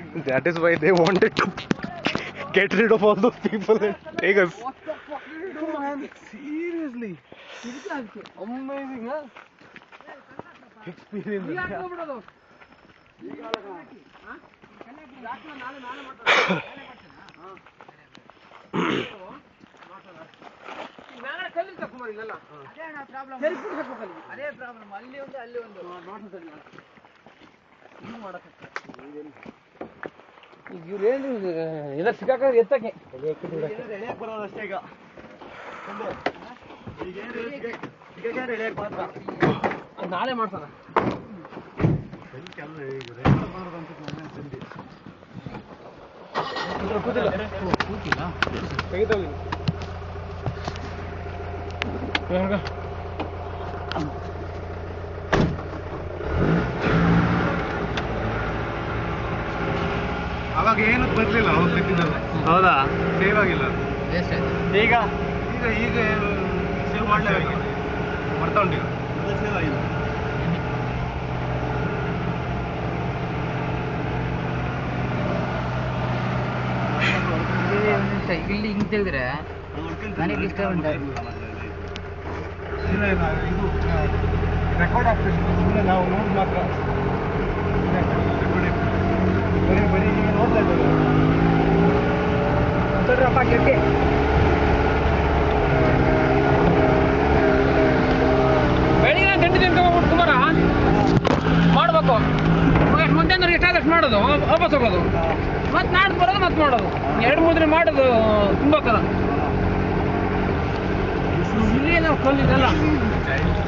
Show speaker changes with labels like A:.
A: That is why they wanted to get rid of all those people and take us. Seriously. Amazing, huh? Experience.
B: ಅದೇ problem ಅಲ್ಲಿ ಒಂದು ಅಲ್ಲಿ ಒಂದು
A: ಇವ್ರು ಏನು ಇದಕ್ಕೆ ಸಿಕ್ಕಾಕ ಎತ್ತಕ್ಕೆ
B: ಬರೋದಷ್ಟೇ ಈಗ
A: ನಾಳೆ ಮಾಡ್ಸೋಣ ತೆಗಿತಾವ್
C: ಅವಾಗ ಏನು ಬರ್ಲಿಲ್ಲ ಅವಾಗ ಬಿಟ್ಟಿದ್ದಲ್ಲ
A: ಹೌದಾ
C: ಸೇವ್ ಆಗಿಲ್ಲ
A: ಈಗ
C: ಈಗ ಈಗ ಸೇವ್ ಮಾಡಲೇಬೇಕು ಬರ್ತಾ ಉಂಟು ಈಗ ಸೇವ್ ಆಗಿಲ್ಲ
B: ಇಲ್ಲಿ ಹಿಂಗ್ ತೆಗೆದ್ರೆ ನನಗೆ ಇಷ್ಟ ಉಂಟು.
C: ಇಲ್ಲ ಇಲ್ಲ ಇದು ರೆಕಾರ್ಡ್ ಆಗ್ತದೆ ಸುಮ್ಮನೆ ನಾವು ನೋಡ್ ಮಾತ್ರ ರೆಕಾರ್ಡ್ ಬರೀ ಬರೀ ಈಗ ನೋಡ್ತಾ ಇದ್ದೇವೆ
A: ಸರಿಯಪ್ಪ ಕೆಟ್ಟಿ ಬೆಳಿಗ್ಗೆ ಗಂಟೆ ದಿನ ಹೋಗ್ಬಿಟ್ಟು ಕುಮಾರ ಮಾಡ್ಬೇಕು ಎಷ್ಟು ಮುಂದೆ ಅಂದ್ರೆ ಎಷ್ಟಾದಷ್ಟು ಮಾಡೋದು ವಾ- ವಾಪಸ್ ಹೋಗೋದು ಮತ್ತೆ ನಾಡ್ದು ಬರೋದು ಮತ್ತೆ ಮಾಡೋದು ಎರಡು ಮೂರು ದಿನ ಮಾಡೋದು ತುಂಬ ಕಲ ಇಲ್ಲಿ ನಾವು ಕಲ್ಲಿದೆಲ್ಲ